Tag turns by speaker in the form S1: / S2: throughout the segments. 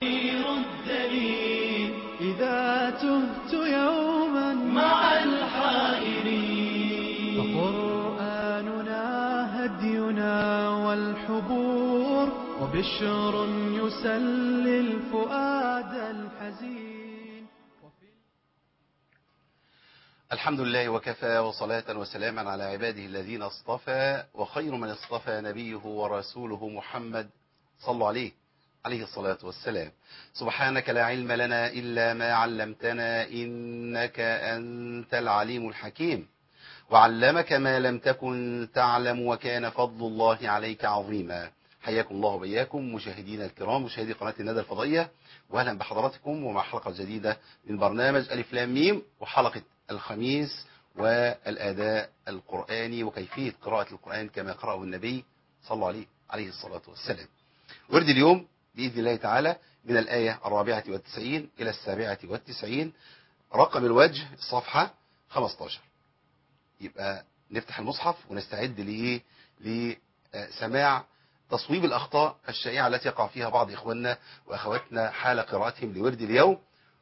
S1: الدليل
S2: إذا تهت يوما
S1: مع الحائرين
S2: فقرآننا هدينا والحبور وبشر يسلي الفؤاد الحزين
S3: الحمد لله وكفى وصلاة وسلاما على عباده الذين اصطفى وخير من اصطفى نبيه ورسوله محمد صلوا عليه عليه الصلاة والسلام سبحانك لا علم لنا إلا ما علمتنا إنك أنت العليم الحكيم وعلمك ما لم تكن تعلم وكان فضل الله عليك عظيما حياكم الله وبياكم مشاهدينا الكرام مشاهدي قناة الندى الفضائية وأهلا بحضراتكم ومع حلقة جديدة من برنامج ألف لام ميم وحلقة الخميس والأداء القرآني وكيفية قراءة القرآن كما قرأه النبي صلى الله عليه عليه الصلاة والسلام ورد اليوم بإذن الله تعالى من الآية الرابعة والتسعين إلى السابعة والتسعين رقم الوجه صفحة 15 يبقى نفتح المصحف ونستعد لإيه لسماع تصويب الأخطاء الشائعة التي يقع فيها بعض إخواننا وأخواتنا حال قراءتهم لورد اليوم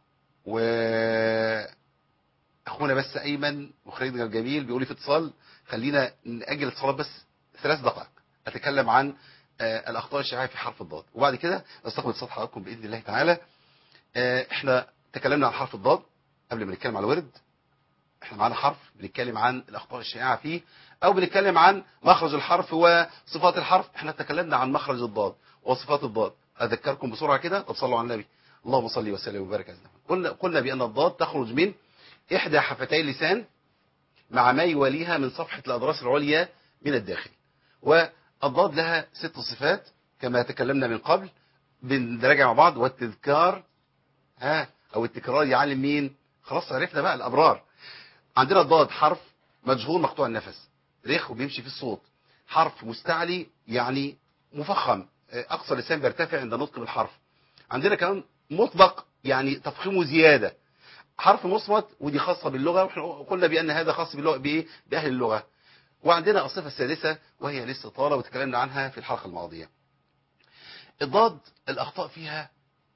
S3: وأخونا بس أيمن مخرجنا الجميل بيقول لي في اتصال خلينا نأجل الاتصالات بس ثلاث دقائق أتكلم عن آه، الأخطاء الشائعة في حرف الضاد وبعد كده نستقبل اتصال حضراتكم بإذن الله تعالى آه، احنا تكلمنا عن حرف الضاد قبل ما نتكلم على الورد احنا معانا حرف بنتكلم عن الأخطاء الشائعة فيه أو بنتكلم عن مخرج الحرف وصفات الحرف احنا تكلمنا عن مخرج الضاد وصفات الضاد أذكركم بسرعة كده طب صلوا على النبي اللهم صل وسلم وبارك على النبي قلنا قلنا بأن الضاد تخرج من إحدى حفتي اللسان مع ما يواليها من صفحة الأضراس العليا من الداخل والضاد لها ست صفات كما تكلمنا من قبل بنراجع مع بعض والتذكار ها أو التكرار يعلم مين خلاص عرفنا بقى الأبرار عندنا الضاد حرف مجهور مقطوع النفس رخ وبيمشي في الصوت حرف مستعلي يعني مفخم أقصى لسان بيرتفع عند نطق بالحرف عندنا كمان مطبق يعني تفخيمه زيادة حرف مصمت ودي خاصة باللغة واحنا قلنا بأن هذا خاص باللغة بإيه؟ بأهل اللغة وعندنا الصفة السادسة وهي الاستطالة وتكلمنا عنها في الحلقة الماضية الضاد الأخطاء فيها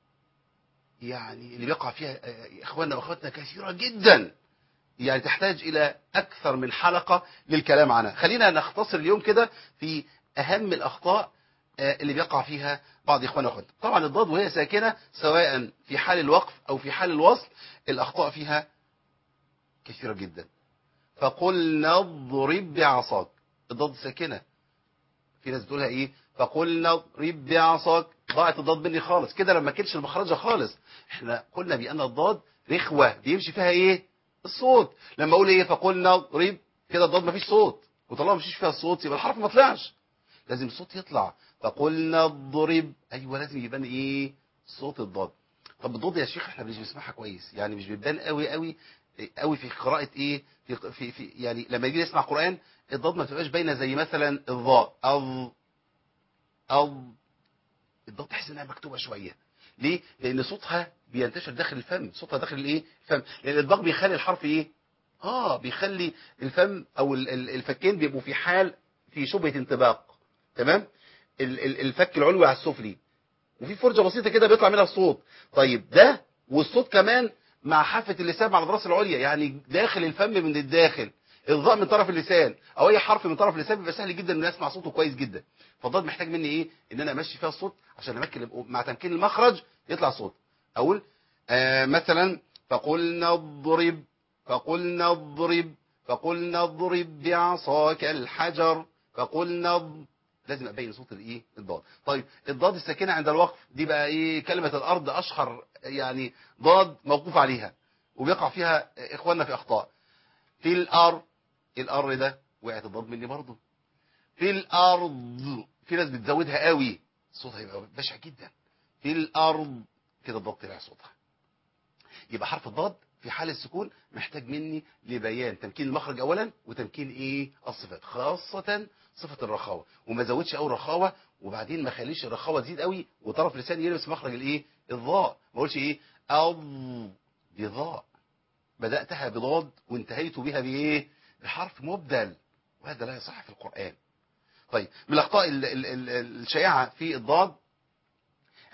S3: يعني اللي بيقع فيها آه، إخواننا وأخواتنا كثيرة جدا يعني تحتاج إلى أكثر من حلقة للكلام عنها خلينا نختصر اليوم كده في أهم الأخطاء آه، اللي بيقع فيها بعض إخواننا وأخواتنا طبعا الضاد وهي ساكنة سواء في حال الوقف أو في حال الوصل الأخطاء فيها كثيرة جدا فقلنا اضرب بعصاك الضاد ساكنة في ناس بتقولها ايه فقلنا اضرب بعصاك ضاعت الضاد مني خالص كده لما كنتش المخرجة خالص احنا قلنا بأن الضاد رخوة بيمشي فيها ايه الصوت لما اقول ايه فقلنا اضرب كده الضاد مفيش صوت وطالما مفيش فيها الصوت يبقى الحرف ما طلعش لازم الصوت يطلع فقلنا اضرب ايوه لازم يبان ايه صوت الضاد طب الضاد يا شيخ احنا مش بنسمعها كويس يعني مش بتبان قوي قوي قوي في قراءة ايه في, في, في يعني لما يجي نسمع قرآن الضاد ما بتبقاش باينه زي مثلا الضاء أض أض الضاد تحس انها مكتوبة شوية ليه لان صوتها بينتشر داخل الفم صوتها داخل الايه الفم لان الضغط بيخلي الحرف ايه اه بيخلي الفم او ال- ال- الفكين بيبقوا في حال في شبهة انطباق تمام ال- ال- الفك العلوي على السفلي وفي فرجة بسيطة كده بيطلع منها الصوت طيب ده والصوت كمان مع حافة اللسان مع الراس العليا يعني داخل الفم من الداخل الضاء من طرف اللسان او اي حرف من طرف اللسان بيبقى سهل جدا ان اسمع صوته كويس جدا فالضاد محتاج مني ايه ان انا امشي فيها الصوت عشان امكن مع تمكين المخرج يطلع صوت اقول آه مثلا فقلنا اضرب فقلنا اضرب فقلنا اضرب بعصاك الحجر فقلنا اض- لازم ابين صوت الايه الضاد طيب الضاد الساكنه عند الوقف دي بقى ايه كلمه الارض اشهر يعني ضاد موقوف عليها وبيقع فيها اخواننا في اخطاء في الارض الار ده وقعت الضاد مني برضه في الارض في ناس بتزودها قوي صوتها يبقى بشع جدا في الارض كده الضاد طلع صوتها يبقى حرف الضاد في حال السكون محتاج مني لبيان تمكين المخرج اولا وتمكين ايه الصفات خاصه صفه الرخاوه وما زودش قوي الرخاوه وبعدين ما خليش الرخاوه تزيد قوي وطرف لساني يلبس مخرج الايه الضاء ما اقولش ايه اض بضاء بداتها بضاد وانتهيت بها بايه بحرف مبدل وهذا لا يصح في القران طيب من الاخطاء ال- ال- ال- الشائعه في الضاد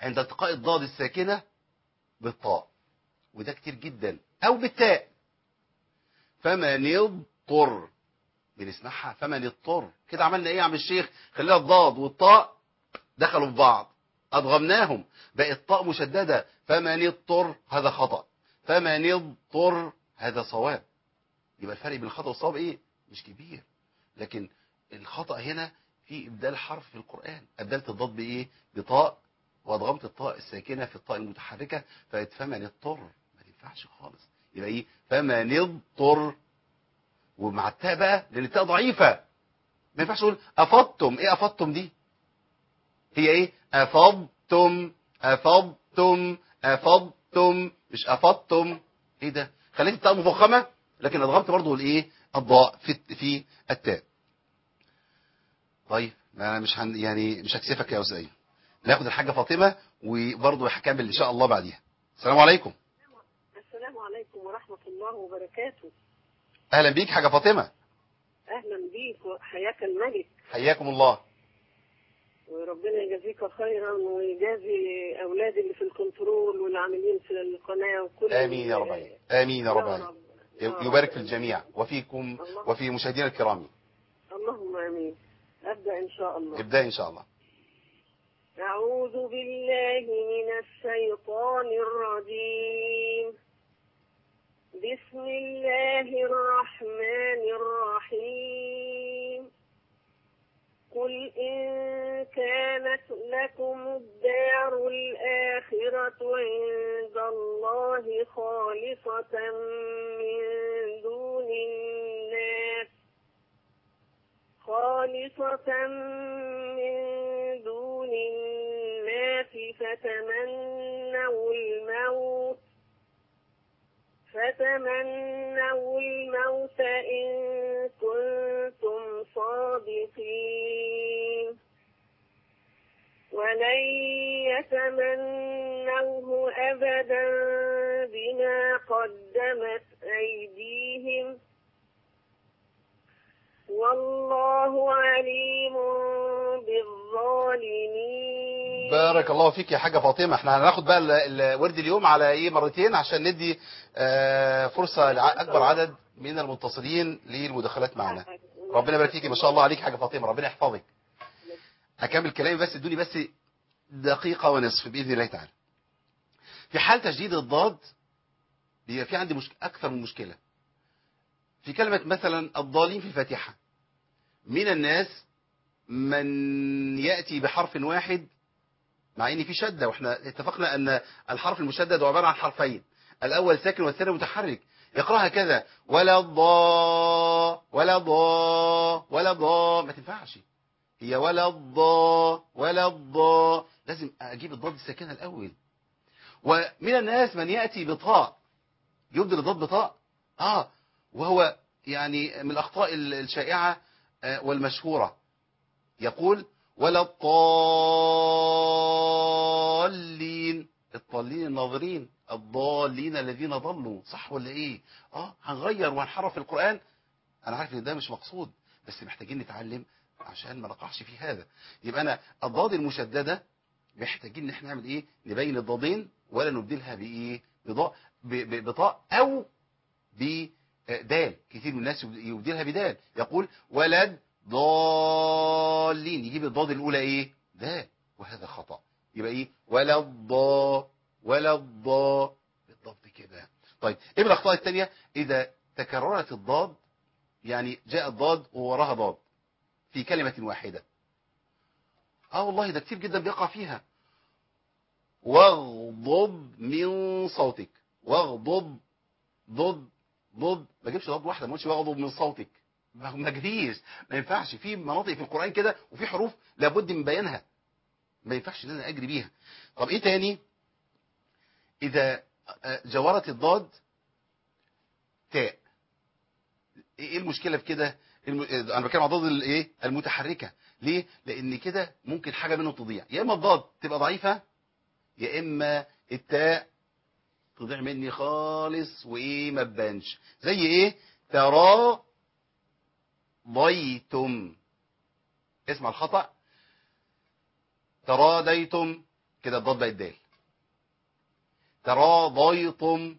S3: عند التقاء الضاد الساكنة بالطاء وده كتير جدا او بالتاء فمن اضطر بنسمعها فمن اضطر كده عملنا ايه يا عم الشيخ خلينا الضاد والطاء دخلوا في بعض ادغمناهم بقت طاء مشددة فمن اضطر هذا خطأ فمن اضطر هذا صواب يبقى الفرق بين الخطأ والصواب ايه مش كبير لكن الخطأ هنا في ابدال حرف في القرآن ابدلت الضاد بايه بطاء وادغمت الطاء الساكنة في الطاء المتحركة فبقت فمن اضطر ما تنفعش خالص يبقى ايه فمن اضطر ومع التاء بقى لان التاء ضعيفة ما ينفعش اقول افضتم ايه افضتم دي هي ايه افضتم افضتم افضتم مش افضتم ايه ده خليت التاء مفخمه لكن ادغمت برضه الايه الضاء في في التاء طيب ما انا مش هن يعني مش هكسفك يا استاذ ناخد الحاجه فاطمه وبرضه هكمل ان شاء الله بعديها السلام عليكم
S1: السلام عليكم ورحمة الله وبركاته
S3: اهلا بيك حاجه فاطمه
S1: أهلا بيك وحياك الملك
S3: حياكم الله
S1: وربنا يجازيك خيرا ويجازي أولادي اللي في الكنترول والعاملين في القناة وكل
S3: امين يا رب العالمين. امين يا رب
S1: يا
S3: العالمين.
S1: رب. يا
S3: يبارك
S1: رب.
S3: في الجميع وفيكم
S1: الله.
S3: وفي مشاهدينا الكرام
S1: اللهم آمين أبدأ إن شاء الله
S3: ابدا ان شاء الله
S1: أعوذ بالله من الشيطان الرجيم بسم الله الرحمن الرحيم قل إن كانت لكم الدار الآخرة عند الله خالصة من دون الناس خالصة من دون الناس فتمنوا الموت فتمنوا الموت إن كنتم صادقين ولن يتمنوه أبدا بما قدمت أيديهم والله عليم بالظالمين
S3: بارك الله فيك يا حاجة فاطمة احنا هناخد بقى ال- الورد اليوم على ايه مرتين عشان ندي آه، فرصة لأكبر عدد من المتصلين للمداخلات معنا ربنا يبارك فيك ما شاء الله عليك حاجة فاطمة ربنا يحفظك هكمل كلامي بس ادوني بس دقيقة ونصف بإذن الله تعالى في حال تجديد الضاد بيبقى في عندي مشك... أكثر من مشكلة في كلمة مثلا الضالين في الفاتحة من الناس من يأتي بحرف واحد مع ان في شدة واحنا اتفقنا ان الحرف المشدد عبارة عن حرفين الاول ساكن والثاني متحرك يقراها كذا ولا ضا ولا ضا ولا ضا ما تنفعش هي ولا الضا ولا الضا لازم اجيب الضاد الساكنة الاول ومن الناس من يأتي بطاء يبدل الضاد بطاء اه وهو يعني من الاخطاء الشائعة آه، والمشهورة يقول ولا الضالين الضالين الناظرين الضالين الذين ضلوا صح ولا ايه اه هنغير وهنحرف القرآن انا عارف ان ده مش مقصود بس محتاجين نتعلم عشان ما نقعش في هذا يبقى انا الضاد المشددة محتاجين ان احنا نعمل ايه نبين الضادين ولا نبدلها بايه بضاء ب- ب- بطاء او بدال كتير من الناس يبدلها بدال يقول ولد ضالين يجيب الضاد الاولى ايه ده وهذا خطأ يبقى ايه ولا الضا ولا الضا بالضبط كده طيب ايه من الاخطاء الثانيه اذا تكررت الضاد يعني جاء الضاد ووراها ضاد في كلمه واحده اه والله ده كتير جدا بيقع فيها واغضب من صوتك واغضب ضد ضد ما جيبش ضد واحده ما قلتش واغضب من صوتك ما ما جريش ما ينفعش في مناطق في القرآن كده وفي حروف لابد من بيانها ما ينفعش ان انا اجري بيها طب ايه تاني اذا آه، جورت الضاد تاء ايه المشكلة في كده الم... آه، انا بتكلم عن الضاد الايه المتحركة ليه لان كده ممكن حاجة منهم تضيع يا اما الضاد تبقى ضعيفة يا اما التاء تضيع مني خالص وايه ما تبانش زي ايه ترى ضيتم اسمع الخطأ تراديتم كده الضاد بقت دال تراضيتم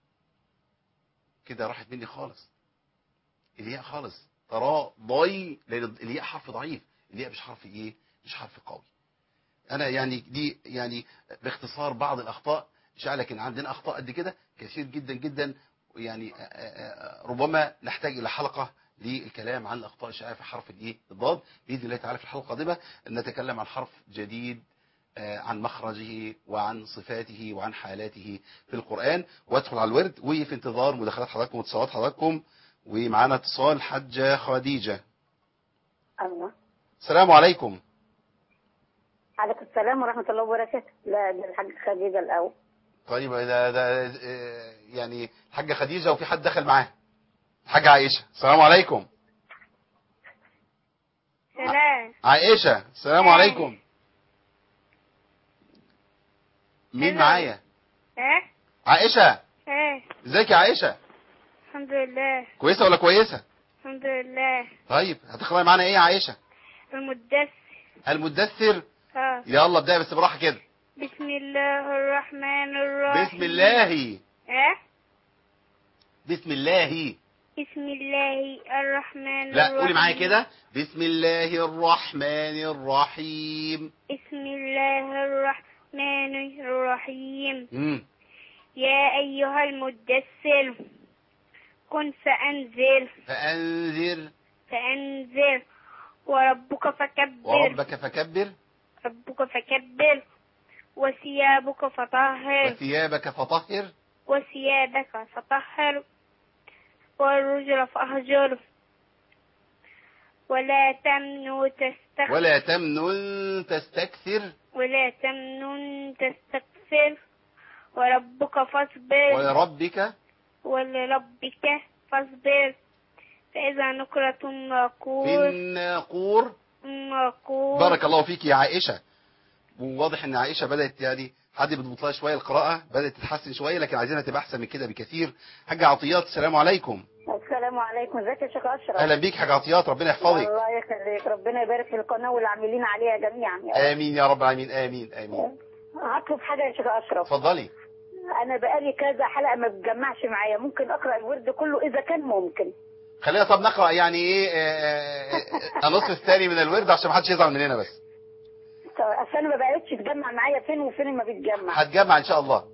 S3: كده راحت مني خالص الياء خالص تراضي لان الياء حرف ضعيف الياء مش حرف ايه مش حرف قوي انا يعني دي يعني باختصار بعض الاخطاء شاء لكن عندنا اخطاء قد كده كثير جدا جدا يعني آه، آه، ربما نحتاج الى حلقه للكلام عن الاخطاء الشائعه في حرف الايه الضاد باذن الله تعالى في الحلقه القادمه نتكلم عن حرف جديد آه، عن مخرجه وعن صفاته وعن حالاته في القرآن وادخل على الورد وفي انتظار مداخلات حضراتكم واتصالات حضراتكم ومعانا اتصال حجة خديجة
S4: الله
S3: السلام عليكم
S4: عليكم السلام ورحمة الله وبركاته لا ده الحاج خديجة الأول
S3: طيب ده, ده آه، يعني الحاجة خديجة وفي حد دخل معاه الحاجة عائشة السلام عليكم
S5: سلام
S3: عائشة السلام عليكم مين
S5: Hello.
S3: معايا
S5: ها
S3: عائشة
S5: ها
S3: ازيك يا عائشة
S5: الحمد لله
S3: كويسة ولا كويسة
S5: الحمد لله
S3: طيب هتقرأي معانا ايه يا عائشة
S5: المدثر
S3: المدثر
S5: اه
S3: يلا ابدأ بس براحة كده
S5: بسم الله الرحمن الرحيم
S3: بسم الله
S5: ها
S3: بسم الله
S5: بسم الله الرحمن
S3: لا
S5: الرحيم
S3: قولي معايا كده بسم الله الرحمن الرحيم
S5: بسم الله الرحمن الرحيم
S3: مم.
S5: يا أيها المدثر كن فأنذر
S3: فأنذر
S5: فأنذر وربك فكبر
S3: وربك فكبر
S5: ربك فكبر وثيابك فطهر
S3: وثيابك فطهر
S5: وثيابك فطهر والرجل فأهجر ولا تمنن تستكثر
S3: ولا تمنن تستكثر
S5: ولا تمنن تستكثر وربك فاصبر
S3: ولربك
S5: ولربك فاصبر فإذا نقرة
S3: في
S5: الناقور
S3: الناقور
S5: الناقور
S3: بارك الله فيك يا عائشة وواضح ان عائشة بدأت يعني حد بتبطل لها شوية القراءة بدأت تتحسن شوية لكن عايزينها تبقى احسن من كده بكثير حاجة عطيات السلام عليكم
S4: السلام عليكم ازيك يا شيخ أشرف
S3: اهلا بيك حاجة عطيات ربنا يحفظك
S4: الله يخليك ربنا يبارك في القناة والعاملين عليها جميعا يا رب.
S3: امين يا رب العالمين امين امين
S4: هطلب حاجة يا شيخ أشرف
S3: اتفضلي
S4: أنا بقالي كذا حلقة ما بتجمعش معايا ممكن أقرأ الورد كله إذا كان ممكن
S3: خلينا طب نقرأ يعني ايه آه، آه، النصف الثاني من الورد عشان ما حدش يزعل مننا بس
S4: طب أصل أنا ما بقتش تجمع معايا فين وفين ما بتجمع
S3: هتجمع ان شاء الله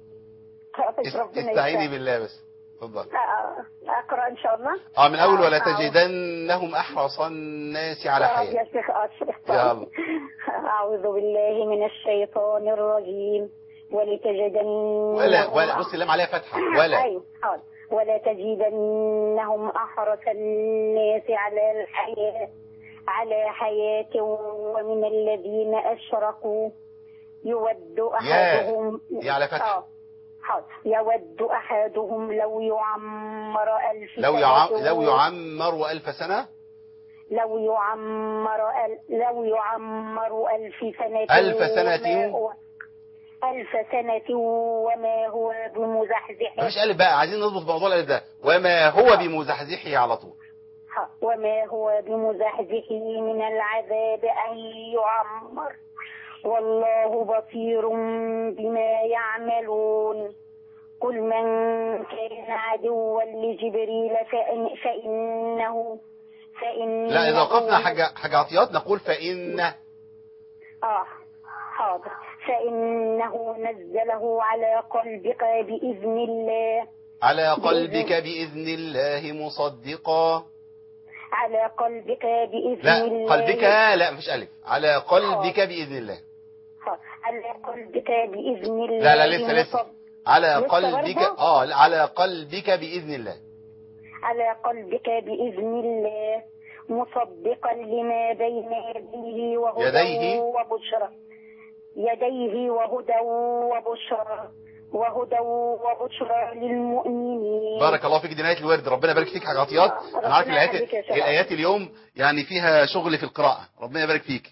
S4: طب ربنا
S3: استعيني
S4: يسهل.
S3: بالله بس اتفضل
S4: آه، أقرأ إن شاء الله
S3: اه من اول ولا
S4: آه، آه.
S3: تجدنهم احرص الناس على
S4: يا رب
S3: حياة
S4: يا شيخ أشرف
S3: يلا.
S4: أعوذ بالله من الشيطان الرجيم ولتجدن
S3: ولا ولا بص اللام عليها فتحة ولا
S4: أيوة حاضر ولا تجدنهم أحرص الناس على الحياة على حياة ومن الذين أشركوا يود أحدهم
S3: يا على فتح.
S4: آه، حاضر يود أحدهم لو يعمر ألف
S3: لو
S4: سنة
S3: يعم لو يعمر ألف سنة
S4: لو يعمر ال... لو يعمر ألف سنة
S3: ألف سنة.
S4: وما هو ألف سنة وما هو بمزحزحه
S3: مفيش ألف بقى عايزين نضبط موضوع الألف ده وما هو بمزحزحه على طول
S4: وما هو بمزحزحه من العذاب أن يعمر والله بصير بما يعملون قل من كان عدوا لجبريل فإن فإنه فإنه
S3: لا إذا وقفنا حاجة حاجة عطيات نقول فإن
S4: آه حاضر فإنه نزله على قلبك بإذن الله
S3: على قلبك بإذن الله مصدقا
S4: على قلبك بإذن
S3: لا
S4: الله
S3: قلبك لا مفيش ألف على قلبك بإذن الله
S4: حاضر. على قلبك بإذن الله
S3: لا لا لسه لسه
S4: مصد-
S3: على
S4: لسه
S3: قلبك
S4: برضه؟
S3: اه لا، على قلبك بإذن الله
S4: على قلبك بإذن الله مصدقا لما بين يديه وهدى
S3: يديه؟
S4: وبشرى يديه وهدى وبشرى وهدى وبشرى للمؤمنين
S3: بارك الله فيك دي نهاية الورد ربنا يبارك فيك حاجة عطيات
S4: ربنا
S3: أنا عارف الآيات
S4: يخليك يا شيخ.
S3: الآيات اليوم يعني فيها شغل في القراءة ربنا يبارك فيك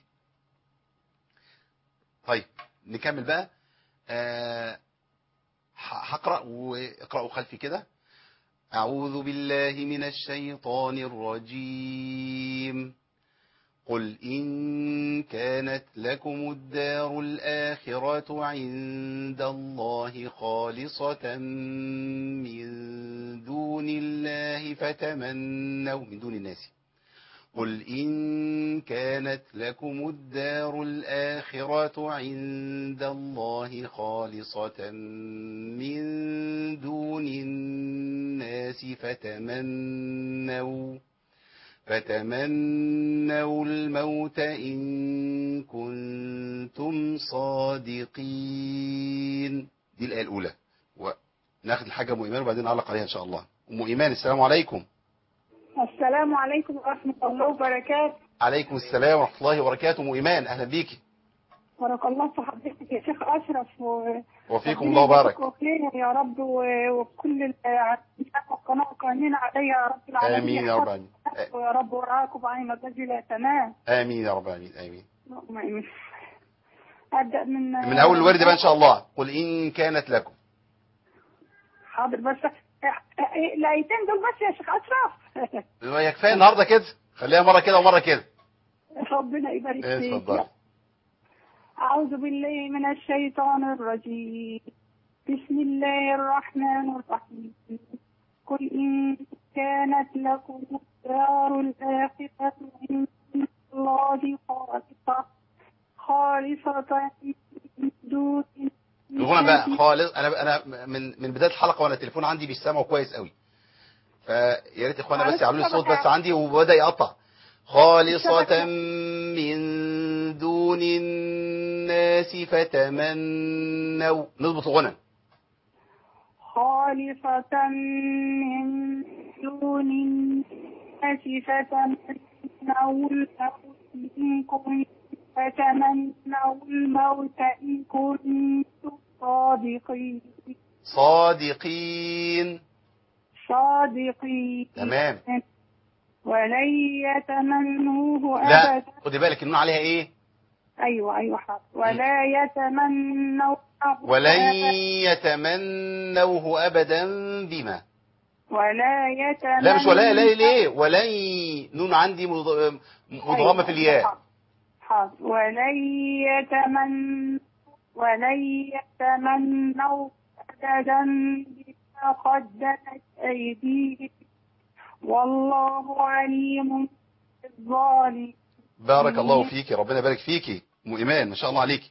S3: طيب نكمل بقى آه، ه- هقرأ واقرأوا خلفي كده أعوذ بالله من الشيطان الرجيم قل إن كانت لكم الدار الآخرة عند الله خالصة من دون الله فتمنوا من دون الناس قل إن كانت لكم الدار الآخرة عند الله خالصة من دون الناس فتمنوا فتمنوا الموت إن كنتم صادقين دي الآية الأولى وناخد الحاجة أم إيمان وبعدين نعلق عليها إن شاء الله أم إيمان السلام عليكم
S6: السلام عليكم ورحمة الله وبركاته
S3: عليكم السلام ورحمة الله وبركاته أم إيمان أهلا بيكي
S6: بارك الله في حضرتك يا شيخ أشرف و...
S3: وفيكم الله بارك
S6: وخير يا رب و- وكل العاملين والقناة قائمين علي يا رب العالمين
S3: آمين يا رب العالمين
S6: يا رب ورعاكم بعين الذي لا تمام
S3: آمين يا رب العالمين آمين
S6: اللهم آمين. أبدأ من
S3: من أول الورد بقى إن شاء الله قل إن كانت لكم
S6: حاضر بس الآيتين دول بس يا شيخ أشرف
S3: يكفي النهاردة كده خليها مرة كده ومرة كده
S6: ربنا يبارك
S3: إيه،
S6: فيك
S3: اتفضل
S6: أعوذ بالله من الشيطان الرجيم بسم الله الرحمن الرحيم قل إن كانت لكم الدار الآخرة عند الله خالصة خالصة من دون
S3: الغنى بقى خالص انا انا من من بدايه الحلقه وانا التليفون عندي بيسمعوا كويس قوي فيا ريت اخوانا بس يعملوا لي الصوت بس عندي وبدا يقطع خالصة من دون الناس فتمنوا نظبط الغنى
S6: خالصة من دون الناس فتمنوا الموت إن كنتم فتمنوا الموت إن كنتم صادقين
S3: صادقين
S6: صادقين
S3: تمام
S6: ولن يتمنوه
S3: لا
S6: أبدا
S3: خدي بالك النون عليها ايه
S6: أيوة أيوة حاضر ولا يتمنوه
S3: ولن يتمنوه ابدا بما
S6: ولا يتمنوه
S3: لا مش ولا لا ليه ولن نون عندي مض- مضغمه في الياء
S6: حاضر ولن يتمن ولن يتمنوا أبدا بما قدمت أيديهم والله عليم بالظالمين
S3: بارك الله فيك ربنا يبارك فيكي ام ايمان ما شاء الله عليك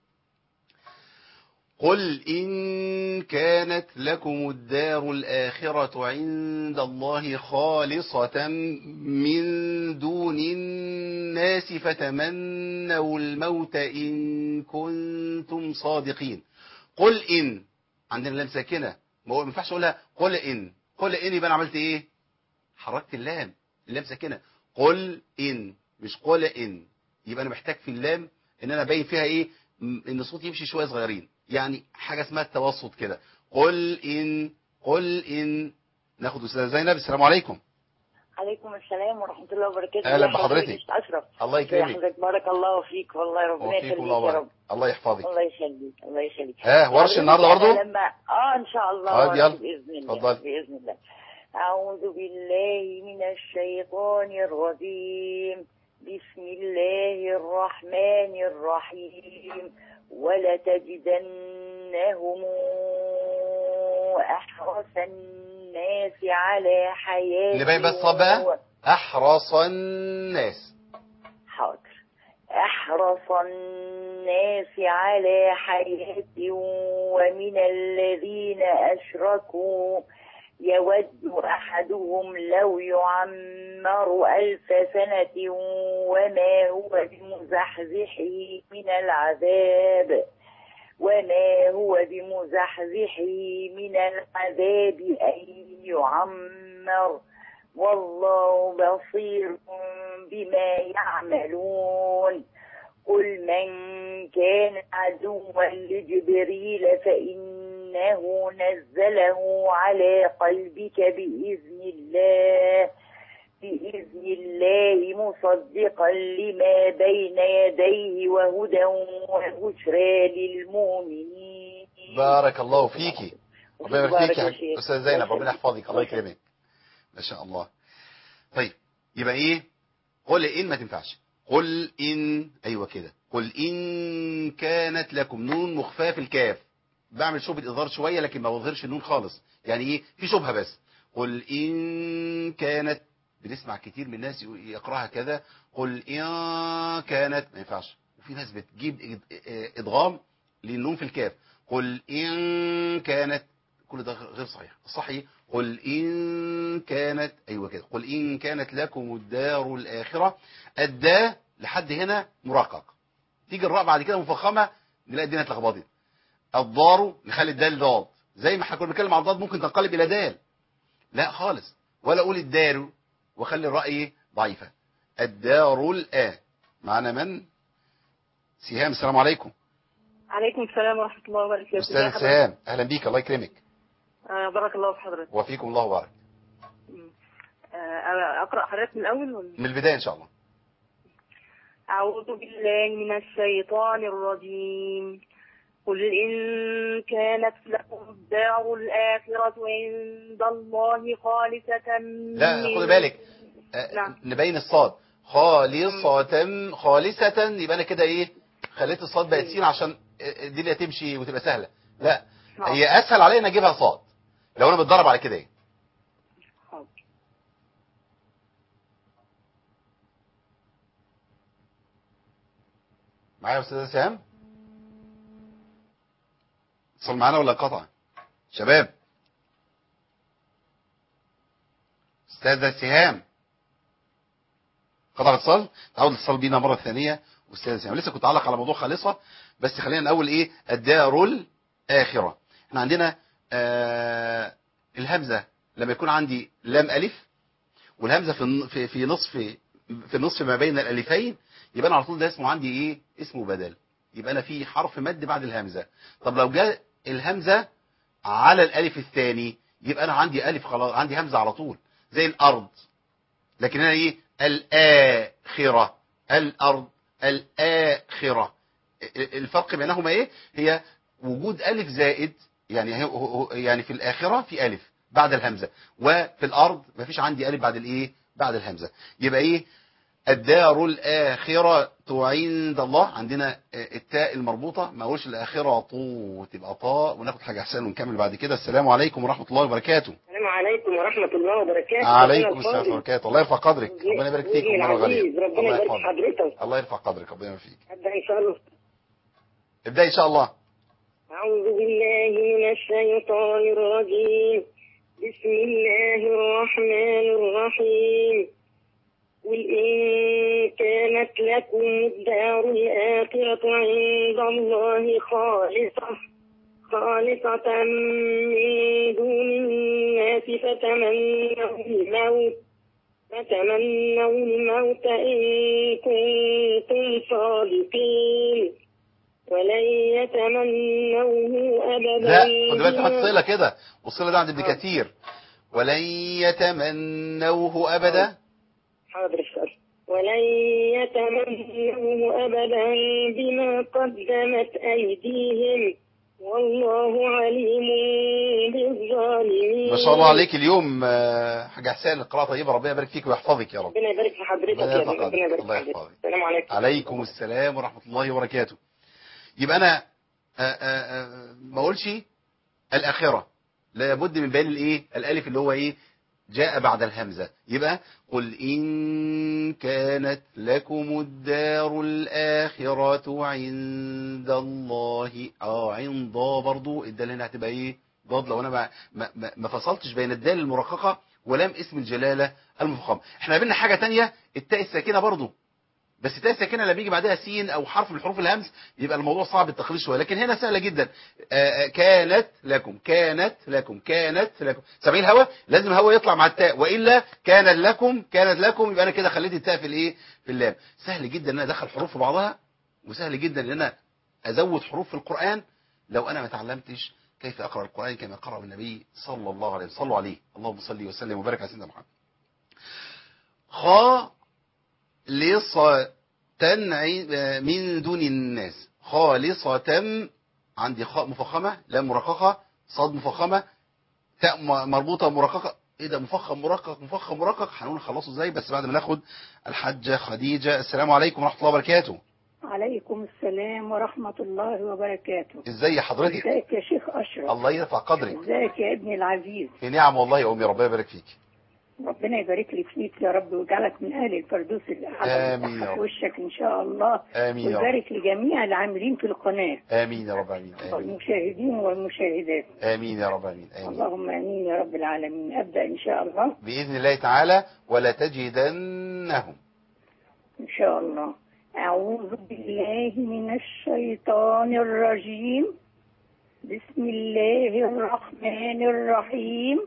S3: قل إن كانت لكم الدار الآخرة عند الله خالصة من دون الناس فتمنوا الموت إن كنتم صادقين قل إن عندنا لام ساكنة ما هو ما ينفعش أقولها قل إن قل إن يبقى أنا عملت إيه حركت اللام اللام ساكنة قل إن مش قل إن يبقى أنا محتاج في اللام إن أنا أبين فيها إيه م- إن صوتي يمشي شوية صغيرين يعني حاجة اسمها التوسط كده قل إن قل إن ناخد أستاذة زينب السلام عليكم
S7: عليكم السلام ورحمة الله وبركاته
S3: أهلا
S7: يا حضرتك
S3: بحضرتك.
S7: يا أستاذ أشرف
S3: الله
S7: يا
S3: يكرمك
S7: حضرتك بارك الله فيك والله ربنا
S3: وفيكم
S7: يخليك
S3: الله
S7: يا
S3: بارك
S7: رب
S3: الله يحفظك
S7: الله يخليك الله يخليك
S3: ها ورش
S7: حضرتك
S3: النهارده
S7: أنا
S3: برضو
S7: لما اه ان شاء الله
S3: طيب،
S7: ورش
S3: يلا.
S7: باذن الله
S3: اتفضل.
S7: باذن الله اعوذ بالله من الشيطان الرجيم بسم الله الرحمن الرحيم ولتجدنهم احرص الناس على حياه
S3: نبين بس صوت بقى. أحرص الناس
S7: حاضر أحرص الناس على حياة ومن الذين أشركوا يود أحدهم لو يعمر ألف سنة وما هو بمزحزحه من العذاب وما هو بمزحزحه من العذاب أن يعمر والله بصير بما يعملون قل من كان عدوا لجبريل فإنه نزله على قلبك بإذن الله بإذن الله مصدقا لما بين يديه وهدى وبشرى للمؤمنين
S3: بارك الله فيكي ربنا يبارك
S7: بارك
S3: فيك يا
S7: فيك.
S3: أستاذ زينب ربنا يحفظك الله يكرمك ما شاء الله طيب يبقى إيه قل إن ما تنفعش قل إن أيوة كده قل إن كانت لكم نون مخفاة في الكاف بعمل شبهة إظهار شوية لكن ما بظهرش النون خالص يعني إيه في شبهة بس قل إن كانت بنسمع كتير من الناس يقراها كذا قل إن كانت ما ينفعش وفي ناس بتجيب إد- إدغام للنون في الكاف قل إن كانت كل ده غير صحيح الصحيح قل إن كانت أيوة كده قل إن كانت لكم الدار الآخرة الداء لحد هنا مرقق تيجي الراء بعد كده مفخمة نلاقي الدنيا اتلخبطت الضار نخلي الدال ضاد زي ما احنا كنا بنتكلم عن الضاد ممكن تنقلب إلى دال لا خالص ولا أقول الدار وخلي الرأي ضعيفة الدار الآ معنا من سهام السلام عليكم
S6: عليكم السلام ورحمة الله وبركاته
S3: أستاذ
S6: يا حضرتك.
S3: سهام أهلا بيك الله يكرمك
S6: آه بارك الله في حضرتك
S3: وفيكم الله وبارك
S6: آه أقرأ حضرتك من الأول ولا؟
S3: من البداية إن شاء الله
S6: أعوذ بالله من الشيطان الرجيم قل إن كانت لكم الدار الآخرة عند الله خالصة
S3: لا
S6: من-
S3: خد بالك آه،
S6: نعم.
S3: نبين الصاد خالصة خالصة يبقى انا كده ايه خليت الصاد بقت سين عشان الدنيا تمشي وتبقى سهلة لا
S6: نعم.
S3: هي اسهل عليا ان اجيبها صاد لو انا بتدرب على كده ايه
S6: حاضر.
S3: معايا يا استاذ سهام اتصل معانا ولا انقطع شباب استاذة سهام قطع الاتصال تعود الاتصال بينا مرة ثانية استاذ سهام لسه كنت اعلق على موضوع خالصة بس خلينا الاول ايه الدار الاخرة احنا عندنا آه الهمزة لما يكون عندي لام الف والهمزة في الن- في في نصف في النصف ما بين الالفين يبقى انا على طول ده اسمه عندي ايه اسمه بدل يبقى انا في حرف مد بعد الهمزة طب لو جاء الهمزة على الالف الثاني يبقى انا عندي الف خلاص عندي همزة على طول زي الارض لكن هنا ايه الاخرة الارض الاخرة الفرق بينهما ايه هي وجود الف زائد يعني هي- هو- هو- يعني في الاخرة في الف بعد الهمزة وفي الارض مفيش عندي الف بعد الايه بعد الهمزة يبقى ايه الدار الآخرة عند الله عندنا آه، التاء المربوطة ما اقولش الآخرة طو تبقى طاء وناخد حاجة أحسن ونكمل بعد كده السلام عليكم ورحمة الله وبركاته
S1: السلام عليكم ورحمة الله وبركاته
S3: عليكم
S1: ربنا
S3: السلام ورحمة الله
S1: الفاضل.
S3: وبركاته الله يرفع قدرك ربنا يبارك فيك
S1: وجهي
S3: مرة غالية
S1: العزيز، ربنا
S3: الله
S1: يبارك في
S3: يحفظك
S1: حضرتك
S3: الله يرفع قدرك ربنا يبارك فيك
S1: أبدأ إن شاء الله
S3: ابدأ إن شاء الله
S1: أعوذ بالله من الشيطان الرجيم بسم الله الرحمن الرحيم قل إن كانت لكم الدار الآخرة عند الله خالصة خالصة من دون الناس فتمنوا الموت فتمنوا الموت إن كنتم صادقين ولن يتمنوه أبدا
S3: لا خد بالك حط
S1: بما-
S3: صلة كده والصلة ده عند ابن كثير ولن يتمنوه أبدا
S1: حاضر السؤال ولن يتمنوه أبدا بما قدمت أيديهم والله عليم بالظالمين
S3: ما شاء الله عليك اليوم آه، حاجة حسين القراءة طيبة ربنا يبارك فيك ويحفظك يا رب
S1: ربنا يبارك في حضرتك
S3: ربنا
S1: يا
S3: يرفع
S1: ابني ربنا
S3: قدرك.
S1: يبارك
S3: الله
S1: في حضرتك
S3: يحفظك.
S1: السلام عليكم
S3: عليكم السلام ورحمة الله وبركاته يبقى أنا آه، آه، آه، ما أقولش الآخرة لابد من بيان الإيه الألف اللي هو إيه جاء بعد الهمزة يبقى قل إن كانت لكم الدار الآخرة عند الله آه عند برضو الدال هنا هتبقى إيه ضاد لو أنا ما, ما, ما- ما فصلتش بين الدال المرققة ولم اسم الجلالة المفخمة احنا قابلنا حاجة تانية التاء الساكنة برضو بس التاء الساكنه لما بيجي بعدها سين او حرف من حروف الهمز يبقى الموضوع صعب التقليد شويه لكن هنا سهله جدا آه، آه، كانت لكم كانت لكم كانت لكم سامعين الهوا لازم الهوا يطلع مع التاء والا كان لكم كانت لكم يبقى انا كده خليت التاء في الايه في اللام سهل جدا ان انا ادخل حروف في بعضها وسهل جدا ان انا ازود حروف في القران لو انا ما اتعلمتش كيف اقرا القران كما قرأ النبي صلى الله عليه وسلم صلوا عليه اللهم صل وسلم وبارك على سيدنا محمد خا خالصة عي- من دون الناس خالصة عندي خاء مفخمة لام مرققة صاد مفخمة تاء م- مربوطة مرققة ايه ده مفخم مرقق مفخم مرقق هنقول نخلصه ازاي بس بعد ما ناخد الحاجه خديجه السلام عليكم ورحمه الله وبركاته
S6: عليكم السلام ورحمة الله وبركاته
S3: ازاي حضرتك
S6: ازيك يا شيخ أشرف
S3: الله يرفع قدرك
S6: ازيك يا ابني العزيز
S3: في نعم والله يا امي ربنا يبارك فيك
S6: ربنا يبارك لي فيك يا رب ويجعلك من أهل الفردوس الأعلى
S3: آمين يا
S6: ويفتح
S3: رب.
S6: وشك إن شاء الله
S3: امين يا رب
S6: ويبارك لجميع العاملين في القناة
S3: امين يا رب امين امين
S6: والمشاهدين والمشاهدات
S3: امين يا رب امين امين
S6: اللهم آمين يا رب العالمين أبدأ إن شاء الله
S3: باذن الله تعالى ولا تجدنهم
S6: إن شاء الله أعوذ بالله من الشيطان الرجيم بسم الله الرحمن الرحيم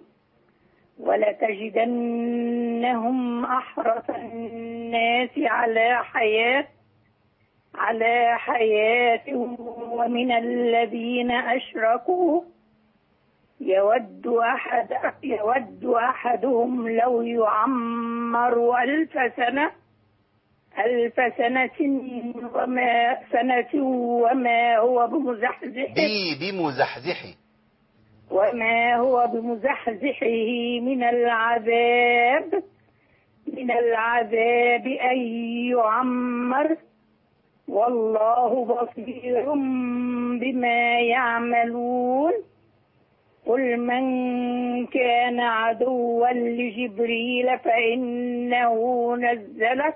S6: ولتجدنهم أحرص الناس على حياة على حياة ومن الذين أشركوا يود أحد يود أحدهم لو يعمر ألف سنة ألف سنة وما سنة وما هو بمزحزحه
S3: بي بمزحزحي
S6: وما هو بمزحزحه من العذاب من العذاب أن يعمر والله بصير بما يعملون قل من كان عدوا لجبريل فإنه نزله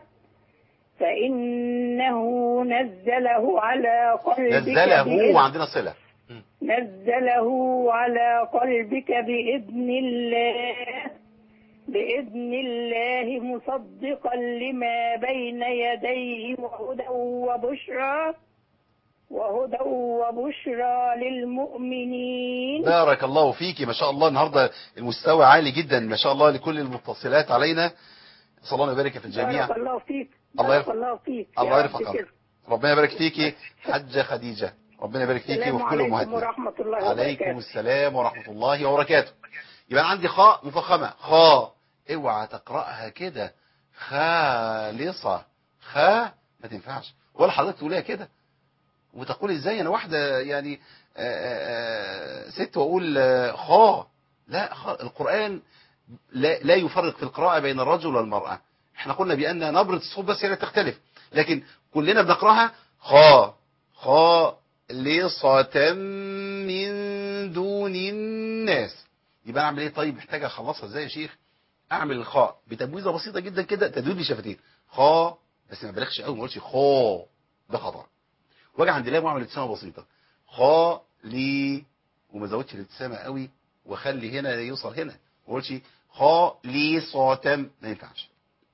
S6: فإنه نزله على قلبك
S3: نزله
S6: بإذن-
S3: وعندنا صله
S6: نزله على قلبك بإذن الله بإذن الله مصدقا لما بين يديه وهدى وبشرى وهدى وبشرى للمؤمنين
S3: بارك الله فيك ما شاء الله النهارده المستوى عالي جدا ما شاء الله لكل المتصلات علينا صلى الله يبارك في الجميع
S6: بارك الله فيك
S3: الله
S6: بارك
S3: يرفع-
S6: الله فيك
S3: الله
S6: يا
S3: يرفع
S6: رب
S3: قدرك.
S6: كده.
S3: ربنا يبارك فيكي حجه خديجه ربنا يبارك فيكي
S6: السلام
S3: وفي كل
S6: عليكم
S3: امهاتنا
S6: ورحمة الله
S3: عليكم
S6: وبركاته
S3: السلام ورحمه الله وبركاته يبقى عندي خاء مفخمه خاء اوعى تقراها كده خالصه خاء ما تنفعش ولا حضرتك تقوليها كده وتقول ازاي انا واحده يعني آآ آآ ست واقول آه، خاء لا خاء القران لا, لا يفرق في القراءه بين الرجل والمراه احنا قلنا بان نبره الصوت بس هي اللي تختلف لكن كلنا بنقراها خاء خالصة من دون الناس يبقى انا اعمل ايه طيب محتاج اخلصها ازاي يا شيخ اعمل الخاء بتبويزه بسيطه جدا كده تدوير للشفتين خاء بس ما بلغش قوي ما اقولش خاء ده خطا واجي عند لام واعمل ابتسامه بسيطه خاء لي وما زودش الابتسامه قوي واخلي هنا يوصل هنا ما اقولش خاء لي صوتا ما ينفعش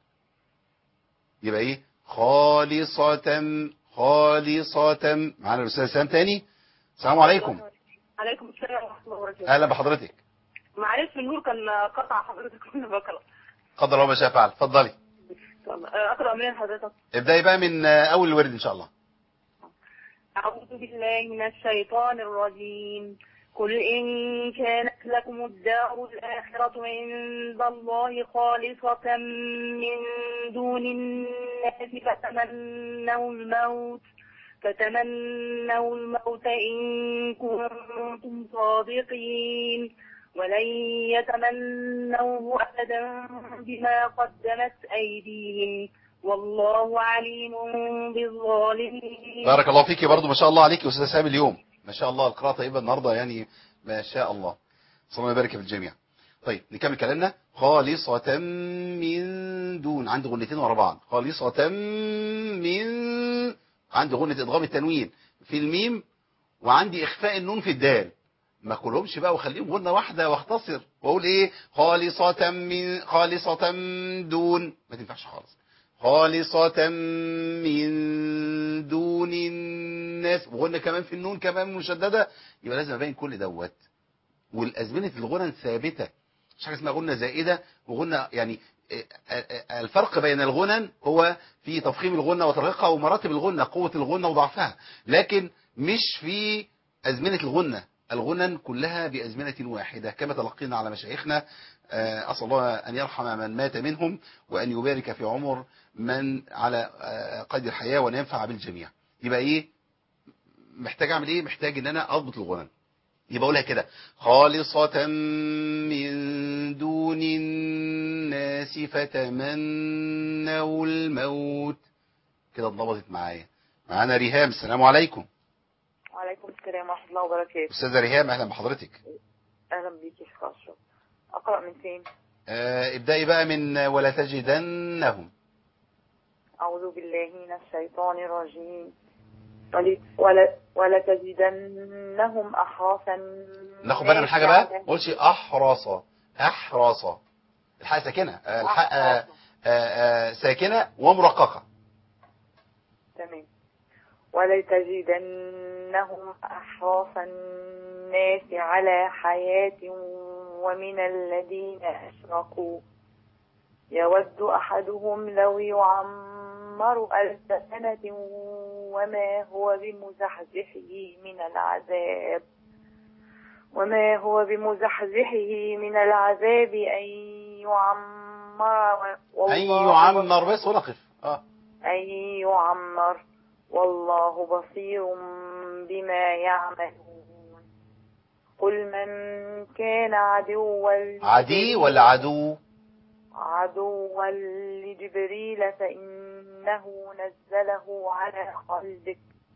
S3: يبقى ايه خالصة خالصة معانا الاستاذ سام تاني السلام عليكم
S1: عليكم السلام ورحمة الله وبركاته
S3: اهلا بحضرتك
S1: معلش النور كان قطع حضرتك وانا بقرا
S3: قدر الله ما شاء فعل اتفضلي
S1: اقرا منين حضرتك
S3: ابداي بقى من آه، اول الورد ان شاء الله
S1: أعوذ بالله من الشيطان الرجيم قل إن كانت لكم الدار الآخرة عند الله خالصة من دون الناس فتمنوا الموت فتمنوا الموت إن كنتم صادقين ولن يتمنوه أبدا بما قدمت أيديهم والله عليم بالظالمين
S3: بارك الله فيكي برضو ما شاء الله عليكي يا استاذ سام اليوم ما شاء الله القراءه طيبه النهارده يعني ما شاء الله صلى الله يبارك في الجميع طيب نكمل كلامنا خالصة من دون عندي غنتين ورا بعض خالصة من عندي غنة ادغام التنوين في الميم وعندي اخفاء النون في الدال ما كلهمش بقى واخليهم غنة واحدة واختصر واقول ايه خالصة من خالصة دون ما تنفعش خالص خالصة من دون الناس وغنة كمان في النون كمان مشددة يبقى لازم ابين كل دوت والازمنه الغنى ثابته مش حاجه اسمها غنى زائده وغنى يعني آه، آه، آه، الفرق بين الغنى هو في تفخيم الغنى وترقيقها ومراتب الغنى قوه الغنى وضعفها لكن مش في ازمنه الغنى الغنى كلها بازمنه واحده كما تلقينا على مشايخنا آه، اسال الله ان يرحم من مات منهم وان يبارك في عمر من على آه، قيد الحياه وان ينفع بالجميع يبقى ايه محتاج اعمل ايه محتاج ان انا اضبط الغنى يبقى اقولها كده خالصة من دون الناس فتمنوا الموت كده اتضبطت معايا معانا ريهام السلام عليكم
S8: وعليكم السلام ورحمة الله وبركاته
S3: استاذة ريهام اهلا بحضرتك
S8: أهلا بيك يا شيخ أشرف أقرأ من فين؟
S3: آه ابدأي بقى من ولا تجدنهم
S8: أعوذ بالله من الشيطان الرجيم ول- ولا ولتجدنهم أحرص
S3: ناخد بالنا من حاجة بقى ما قولش احرص احرص الحاء ساكنة آه، الحاء آه، آه، آه، ساكنة ومرققة
S8: تمام ولتجدنهم أحرص الناس على حياة ومن الذين أشركوا يود أحدهم لو يعمر ألف سنة وما هو بمزحزحه من العذاب وما هو بمزحزحه من العذاب أن يعمر و-
S3: أن
S8: والله
S3: يعمر بس ونقف اه
S8: أن يعمر والله بصير بما يعملون قل من كان عدوا
S3: عدي ولا عدو
S8: عدوا لجبريل فإنه نزله على قلبك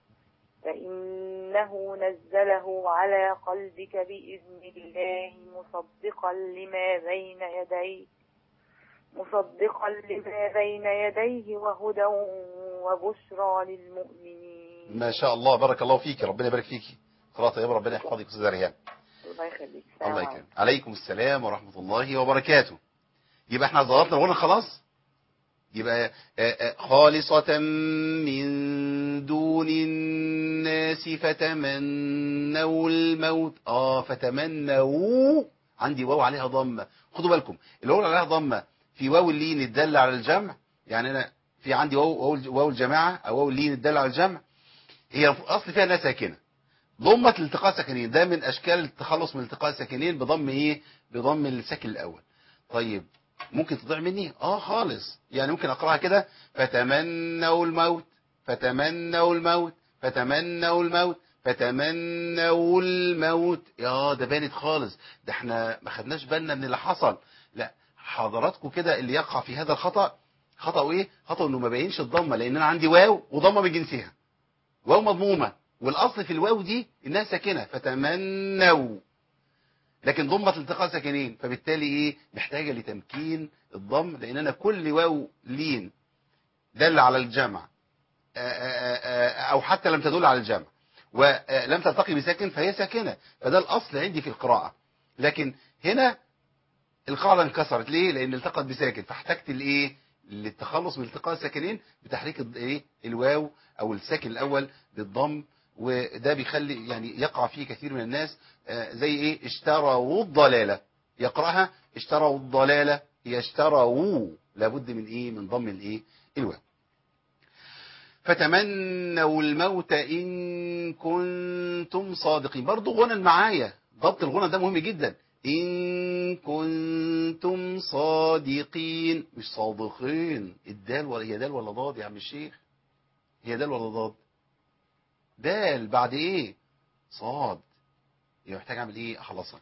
S8: فإنه نزله على قلبك بإذن الله مصدقا لما بين يديه مصدقا لما بين يديه وهدى وبشرى للمؤمنين
S3: ما شاء الله بارك الله فيك ربنا يبارك فيك قراءة طيبة ربنا يحفظك استاذة ريهام
S8: الله يخليك السلام
S3: الله
S8: عليكم.
S3: يكرم عليكم السلام ورحمة الله وبركاته يبقى احنا ضغطنا الغنى خلاص يبقى آه، آه، خالصة من دون الناس فتمنوا الموت اه فتمنوا عندي واو عليها ضمة خدوا بالكم الواو اللي عليها ضمة في واو اللين الدالة على الجمع يعني انا في عندي واو واو واو الجماعة او واو اللين الدالة على الجمع هي اصل فيها انها ساكنة ضمة الالتقاء ساكنين ده من اشكال التخلص من التقاء الساكنين بضم ايه بضم الساكن الاول طيب ممكن تضيع مني اه خالص يعني ممكن اقراها كده فتمنوا الموت فتمنوا الموت فتمنوا الموت فتمنوا الموت يا ده بانت خالص ده احنا ما خدناش بالنا من اللي حصل لا حضراتكم كده اللي يقع في هذا الخطأ خطأ ايه خطأ انه ما بينش الضمه لان انا عندي واو وضمه من جنسها واو مضمومه والاصل في الواو دي انها ساكنه فتمنوا لكن ضمة التقاء ساكنين فبالتالي ايه محتاجة لتمكين الضم لان انا كل واو لين دل على الجمع آه، آه، آه، او حتى لم تدل على الجمع ولم تلتقي بساكن فهي ساكنة فده الاصل عندي في القراءة لكن هنا القاعدة انكسرت ليه لان التقت بساكن فاحتجت لايه للتخلص من التقاء الساكنين بتحريك الض- ايه الواو او الساكن الاول بالضم وده بيخلي يعني يقع فيه كثير من الناس آه، زي ايه اشتروا الضلالة يقرأها اشتروا الضلالة يشتروا لابد من ايه من ضم الايه الواو فتمنوا الموت ان كنتم صادقين برضو غنى معايا ضبط الغنى ده مهم جدا ان كنتم صادقين مش صادقين الدال ولا هي دال ولا ضاد يا عم الشيخ هي دال ولا ضاد دال بعد ايه صاد يبقى محتاج اعمل ايه اخلصها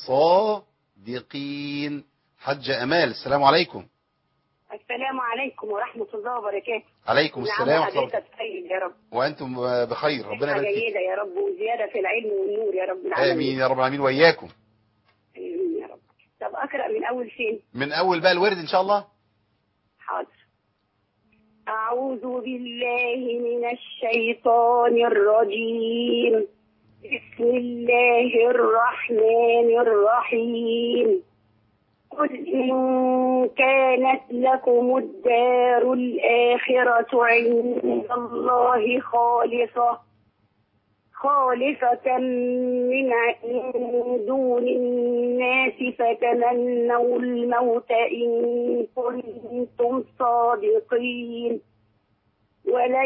S3: صادقين حج امال السلام عليكم
S9: السلام عليكم ورحمة الله وبركاته
S3: عليكم
S9: نعم
S3: السلام ورحمه الله
S9: حضرتك طيب يا رب
S3: وانتم بخير ربنا
S9: صحة
S3: يبارك فيك
S9: جيدة يا رب وزيادة في العلم والنور يا رب العالمين
S3: امين يا رب العالمين واياكم
S9: آمين يا رب طب أقرأ من أول فين
S3: من اول بقى الورد ان شاء الله
S9: حاضر أعوذ بالله من الشيطان الرجيم بسم الله الرحمن الرحيم قل إن كانت لكم الدار الآخرة عند الله خالصة خالصة من عند دون الناس فتمنوا الموت إن كنتم صادقين ولن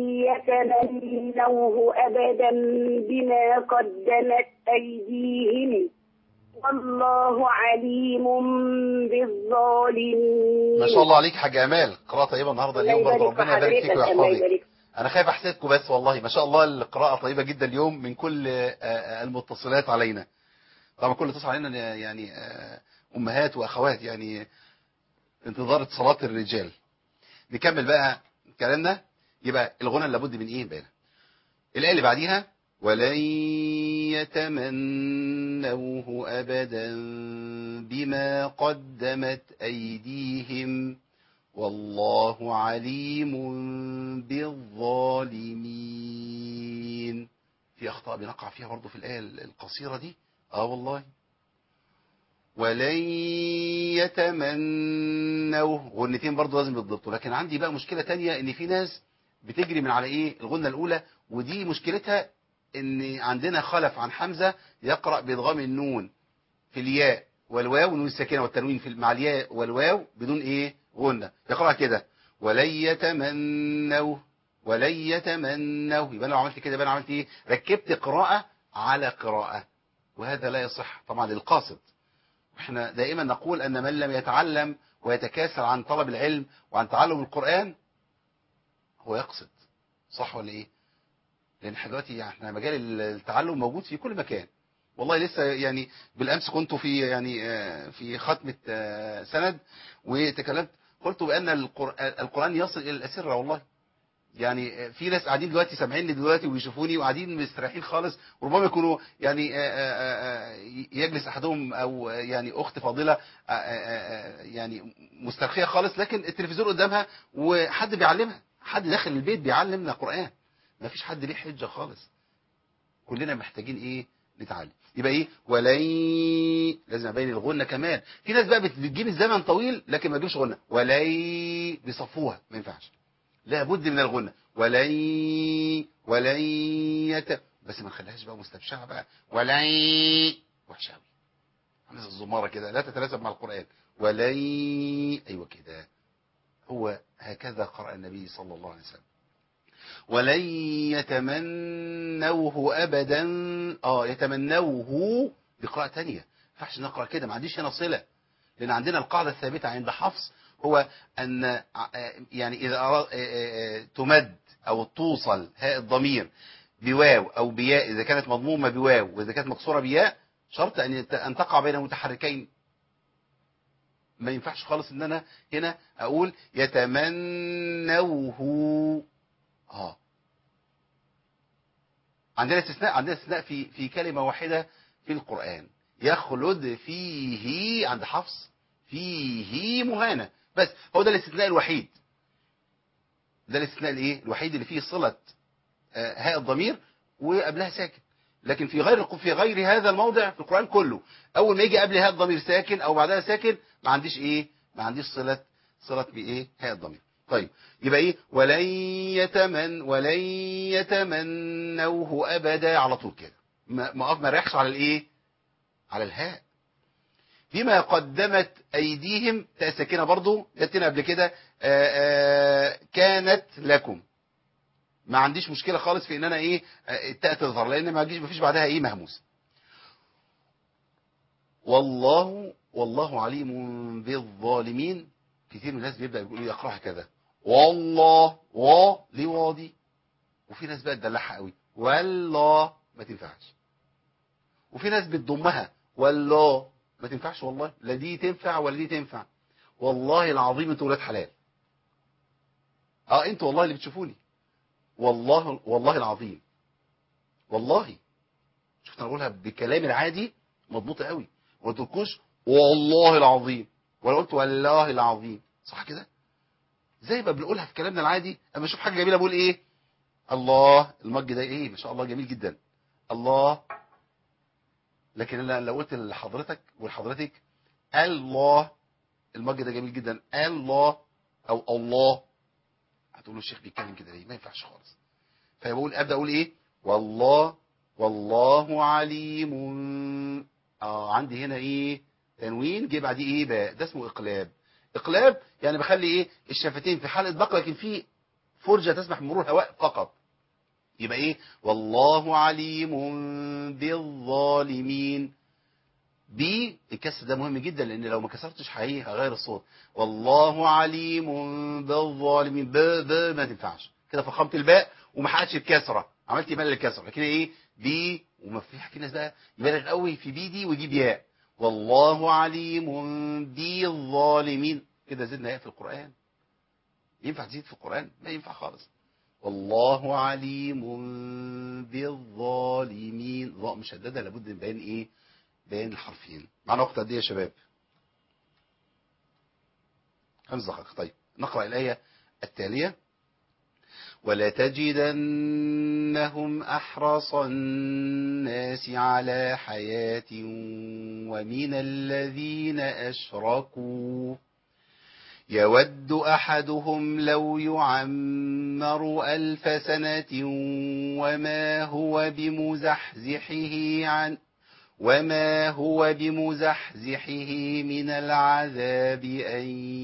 S9: يتمنوه أبدا بما قدمت أيديهم والله عليم بالظالمين
S3: ما شاء الله عليك حاج امال قراءه طيبه النهارده
S9: الله
S3: اليوم برضه
S9: يبارك في
S3: ربنا يبارك فيك
S9: حضرتك الله
S3: ويحفظك
S9: يبارك
S3: انا خايف احسدكم بس والله ما شاء الله القراءة طيبة جدا اليوم من كل آه، آه، المتصلات علينا طبعا كل اتصل علينا يعني آه، امهات واخوات يعني انتظار اتصالات الرجال نكمل بقى كلامنا يبقى الغنى لابد من ايه بقى الآية اللي بعديها ولن يتمنوه أبدا بما قدمت أيديهم والله عليم بالظالمين في أخطاء بنقع فيها برضه في الآية القصيرة دي آه والله ولن يتمنوه غنتين برضه لازم يتضبطوا لكن عندي بقى مشكلة تانية ان في ناس بتجري من على ايه الغنة الاولى ودي مشكلتها ان عندنا خلف عن حمزة يقرأ بادغام النون في الياء والواو والنون الساكنة والتنوين في مع الياء والواو بدون ايه غنة يقرأ كده ولن يتمنوه ولن يتمنوه يبقى انا لو عملت كده يبقى انا عملت ايه ركبت قراءة على قراءة وهذا لا يصح طبعا للقاصد احنا دائما نقول ان من لم يتعلم ويتكاسل عن طلب العلم وعن تعلم القرآن هو يقصد صح ولا ايه لان احنا دلوقتي احنا مجال التعلم موجود في كل مكان والله لسه يعني بالامس كنت في يعني آه، في ختمة آه، سند وتكلمت قلت بان القرآن, القرآن يصل الى الاسرة والله يعني في ناس قاعدين دلوقتي سامعيني دلوقتي ويشوفوني وقاعدين مستريحين خالص وربما يكونوا يعني آه، آه، آه، يجلس احدهم او يعني اخت فاضله آه، آه، آه، يعني مسترخيه خالص لكن التلفزيون قدامها وحد بيعلمها حد داخل البيت بيعلمنا قران ما فيش حد ليه حجه خالص كلنا محتاجين ايه نتعلم يبقى ايه ولي لازم ابين الغنه كمان في ناس بقى بت- بتجيب الزمن طويل لكن ما تجيبش غنه ولي بيصفوها ما ينفعش لابد من الغنة ولن ولن يت بس ما نخليهاش بقى مستبشعة بقى ولن وحشة قوي عامل زي الزمارة كده لا تتناسب مع القرآن ولن أيوة كده هو هكذا قرأ النبي صلى الله عليه وسلم ولن يتمنوه أبدا آه يتمنوه بقراءة تانية ما ينفعش نقرأ كده ما عنديش هنا صلة لأن عندنا القاعدة الثابتة عند حفص هو أن ع- يعني إذا أراد تمد أو توصل هاء الضمير بواو أو بياء إذا كانت مضمومة بواو وإذا كانت مكسورة بياء شرط أن يت- أن تقع بين متحركين ما ينفعش خالص ان انا هنا اقول يتمنوه اه عندنا استثناء عندنا استثناء في في كلمة واحدة في القرآن يخلد فيه عند حفص فيه مهانة بس هو ده الاستثناء الوحيد ده الاستثناء الايه الوحيد اللي فيه صلة آه، هاء الضمير وقبلها ساكن لكن في غير في غير هذا الموضع في القرآن كله اول ما يجي قبل هاء الضمير ساكن او بعدها ساكن ما عنديش ايه ما عنديش صلة صلة بايه هاء الضمير طيب يبقى ايه ولن يتمن ولن يتمنوه ابدا على طول كده ما ما ما ريحش على الايه على الهاء بما قدمت ايديهم تاء ساكنه برضو جت لنا قبل كده آه، آه، كانت لكم ما عنديش مشكله خالص في ان انا ايه آه، التاء تظهر لان ما فيش ما فيش بعدها ايه مهموس والله والله عليم بالظالمين كتير من الناس بيبدا يقول يقراها كذا والله و ليه واضي وفي ناس بقى تدلعها قوي والله ما تنفعش وفي ناس بتضمها والله ما تنفعش والله لا دي تنفع ولا دي تنفع والله العظيم انتوا ولاد حلال اه انتوا والله اللي بتشوفوني والله والله العظيم والله شفت انا بقولها بكلامي العادي مضبوطه قوي ما قلتلكوش والله العظيم ولا قلت والله العظيم صح كده زي ما بنقولها في كلامنا العادي اما اشوف حاجه جميله بقول ايه الله المج ده ايه ما شاء الله جميل جدا الله لكن انا لو قلت لحضرتك ولحضرتك الله المج ده جميل جدا الله او الله هتقولوا الشيخ بيتكلم كده ليه ما ينفعش خالص فبقول ابدا اقول ايه والله والله عليم اه عندي هنا ايه تنوين جه بعديه ايه باء ده اسمه اقلاب اقلاب يعني بخلي ايه الشفتين في حلقه بق لكن في فرجه تسمح بمرور الهواء فقط يبقى ايه والله عليم بالظالمين بي الكسر ده مهم جدا لان لو ما كسرتش هي هغير الصوت والله عليم بالظالمين ب ب ما تنفعش كده فخمت الباء وما حققتش الكسره عملت يمال الكسره لكن ايه بي وما في في ناس بقى يبالغ قوي في بي دي ويجيب ياء والله عليم بالظالمين كده زدنا ياء في القران ينفع تزيد في القران ما ينفع خالص والله عليم بالظالمين ضاء مشدده لابد من بيان ايه بيان الحرفين معنا وقت قد ايه يا شباب خمس دقائق طيب نقرا الايه التاليه ولتجدنهم احرص الناس على حياه ومن الذين اشركوا يود احدهم لو يعمر الف سنه وما هو بمزحزحه عن وما هو بمزحزحه من العذاب ان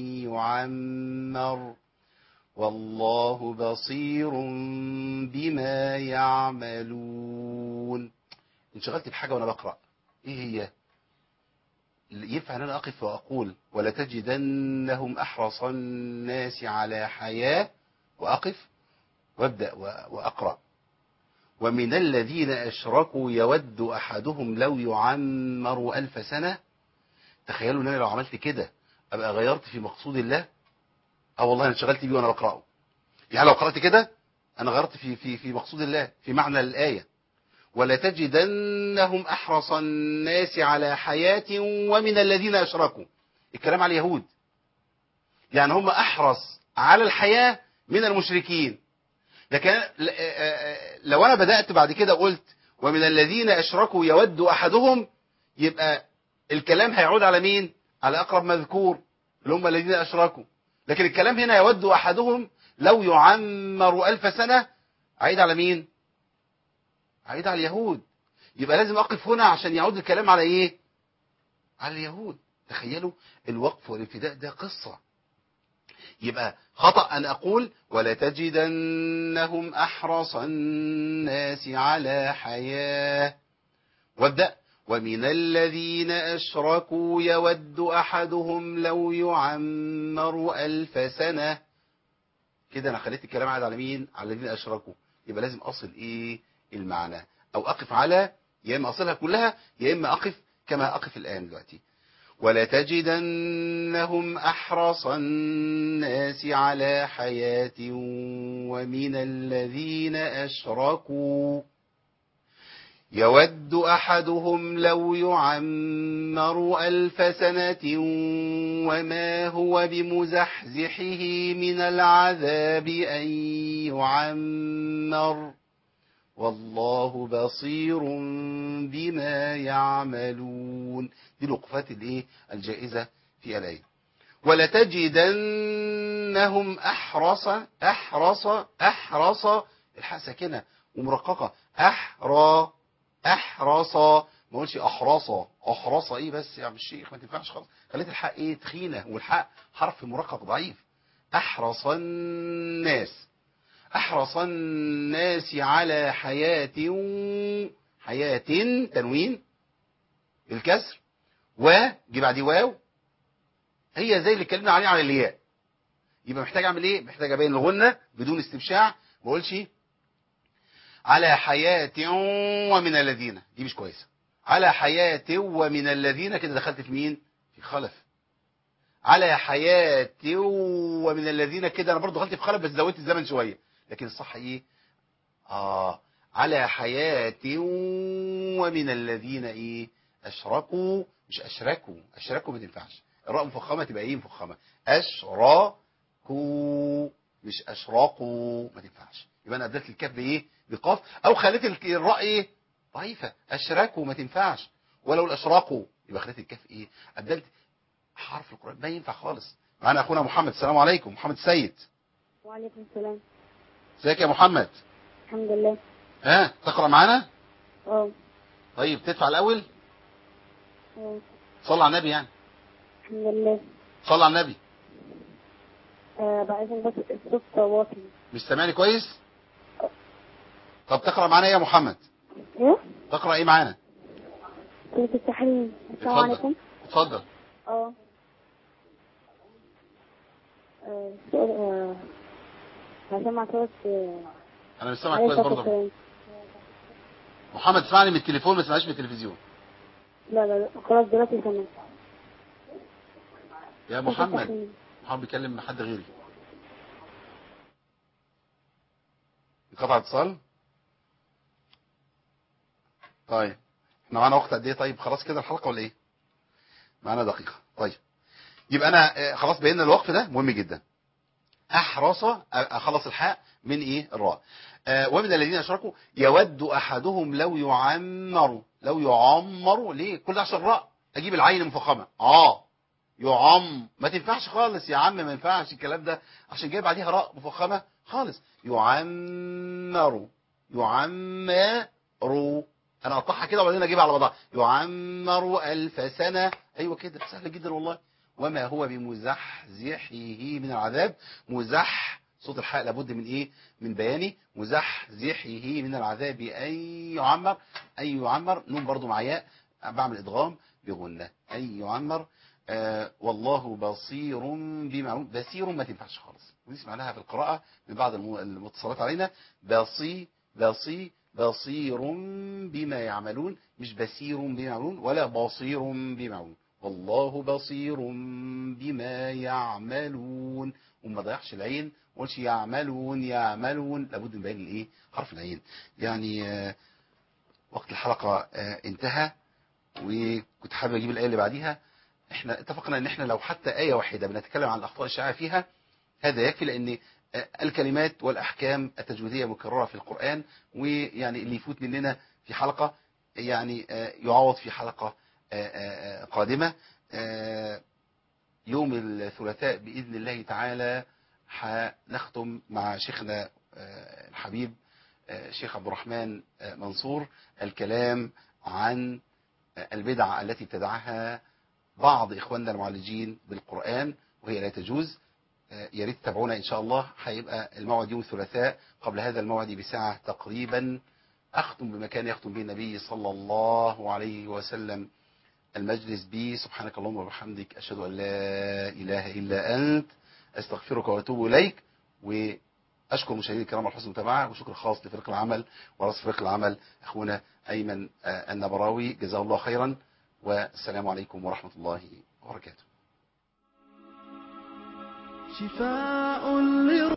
S3: يعمر والله بصير بما يعملون انشغلت بحاجه وانا بقرا ايه هي ينفع ان انا اقف واقول ولتجدنهم احرص الناس على حياه واقف وابدا واقرا ومن الذين اشركوا يود احدهم لو يعمر الف سنه تخيلوا ان انا لو عملت كده ابقى غيرت في مقصود الله اه والله انا انشغلت بيه وانا بقراه يعني لو قرات كده انا غيرت في في في مقصود الله في معنى الايه ولتجدنهم احرص الناس على حياه ومن الذين اشركوا الكلام على اليهود يعني هم احرص على الحياه من المشركين لكن لو انا بدات بعد كده قلت ومن الذين اشركوا يود احدهم يبقى الكلام هيعود على مين على اقرب مذكور اللي هم الذين اشركوا لكن الكلام هنا يود احدهم لو يعمر ألف سنة عيد على مين عيد على اليهود يبقى لازم أقف هنا عشان يعود الكلام على إيه على اليهود تخيلوا الوقف والابتداء ده قصة يبقى خطأ أن أقول ولتجدنهم أحرص الناس على حياة وابدأ ومن الذين أشركوا يود أحدهم لو يعمر ألف سنة كده أنا خليت الكلام عاد على مين على الذين أشركوا يبقى لازم أصل إيه المعنى أو أقف على يا إما أصلها كلها يا إما أقف كما أقف الآن دلوقتي ولتجدنهم أحرص الناس على حياة ومن الذين أشركوا يود أحدهم لو يعمر ألف سنة وما هو بمزحزحه من العذاب أن يعمر والله بصير بما يعملون دي الوقفات الايه الجائزة في الآية ولتجدنهم أحرص أحرص أحرص الحاء ساكنة ومرققة أحرى أحرص ما اقولش أحرصة أحرصة إيه بس يا عم الشيخ ما تنفعش خالص خليت الحاء إيه تخينة والحاء حرف مرقق ضعيف أحرص الناس أحرص الناس على حياة حياة تنوين بالكسر وجي بعديه واو هي زي اللي اتكلمنا عليه على الياء يبقى محتاج اعمل ايه محتاج ابين الغنه بدون استبشاع ما اقولش على حياة ومن الذين دي مش كويسه على حياة ومن الذين كده دخلت في مين في خلف على حياة ومن الذين كده انا برضو دخلت في خلف بس زودت الزمن شويه لكن الصح ايه اه على حياة ومن الذين ايه اشركوا مش اشركوا اشركوا ما تنفعش الراء مفخمه تبقى ايه مفخمه اشركوا مش اشراقوا ما تنفعش يبقى انا ابدلت الكاف بايه بقاف او خليت الراء ايه ضعيفه اشركوا ما تنفعش ولو الاشراقوا يبقى خليت الكاف ايه ابدلت حرف القران ما ينفع خالص معانا اخونا محمد السلام عليكم محمد السيد
S5: وعليكم السلام
S3: ازيك يا محمد
S5: الحمد لله
S3: ها تقرا معانا
S5: اه
S3: طيب تدفع الاول
S5: اه
S3: صلى على النبي يعني
S5: الحمد لله
S3: صلى على النبي
S5: آه بعدين بس الصوت واطي
S3: مش سامعني كويس طب تقرا معانا ايه يا محمد
S5: ايه
S3: تقرا ايه معانا
S5: سورة التحريم السلام
S3: اتفضل.
S5: عليكم
S3: اتفضل
S5: اه آه، سؤال- آه، هسمع صوت آه،
S3: انا مش سامعك
S5: عليه
S3: كويس
S5: الصلاة
S3: برضه
S5: والسلام.
S3: محمد اسمعني من التليفون ما تسمعنيش من التلفزيون
S5: لا لا لا خلاص دلوقتي سمعت
S3: يا محمد محمد بيكلم حد غيري انقطع اتصال طيب احنا معانا وقت قد ايه طيب خلاص كده الحلقه ولا ايه معانا دقيقه طيب يبقى انا آه، خلاص بينا الوقف ده مهم جدا احرص أ- اخلص الحاء من ايه الراء آه، ومن الذين اشركوا يود احدهم لو يعمر لو يعمر ليه كل ده عشان الراء اجيب العين مفخمه اه يعم ما تنفعش خالص يا عم ما ينفعش الكلام ده عشان جاي بعديها راء مفخمه خالص يعمر يعمر انا اقطعها كده وبعدين اجيبها على بعضها يعمر الف سنه ايوه كده سهله جدا والله وما هو بمزحزحه من العذاب مزح صوت الحاء لابد من ايه من بياني مزحزحه من العذاب ان يعمر ان يعمر نون برضو مع ياء بعمل ادغام بغنه ان يعمر آه والله بصير بما بصير ما تنفعش خالص ودي سمعناها في القراءة من بعض الم- المتصلات علينا بصي بصي بصير بما يعملون مش بصير بما يعملون ولا بصير بما يعملون والله بصير بما يعملون وما ضيعش العين ما قلش يعملون يعملون لابد من بيان الايه حرف العين يعني آه وقت الحلقة آه انتهى وكنت حابب اجيب الايه اللي بعديها احنا اتفقنا ان احنا لو حتى آية واحدة بنتكلم عن الأخطاء الشائعة فيها هذا يكفي لأن آه، الكلمات والأحكام التجويدية مكررة في القرآن ويعني اللي يفوت مننا في حلقة يعني آه، يعوض في حلقة آه، آه، آه، قادمة آه، يوم الثلاثاء بإذن الله تعالى هنختم مع شيخنا آه، الحبيب آه، شيخ عبد الرحمن آه، منصور الكلام عن آه، البدع التي ابتدعها بعض إخواننا المعالجين بالقرآن وهي لا تجوز آه، يا ريت تتابعونا إن شاء الله هيبقى الموعد يوم الثلاثاء قبل هذا الموعد بساعة تقريبا أختم بما كان يختم به النبي صلى الله عليه وسلم المجلس بي سبحانك اللهم وبحمدك أشهد أن لا إله إلا أنت أستغفرك وأتوب إليك وأشكر مشاهدينا الكرام على حسن المتابعة وشكر خاص لفريق العمل ورئيس فريق العمل أخونا أيمن آه، النبراوي جزاه الله خيرا والسلام عليكم ورحمة الله وبركاته
S2: شفاء لرب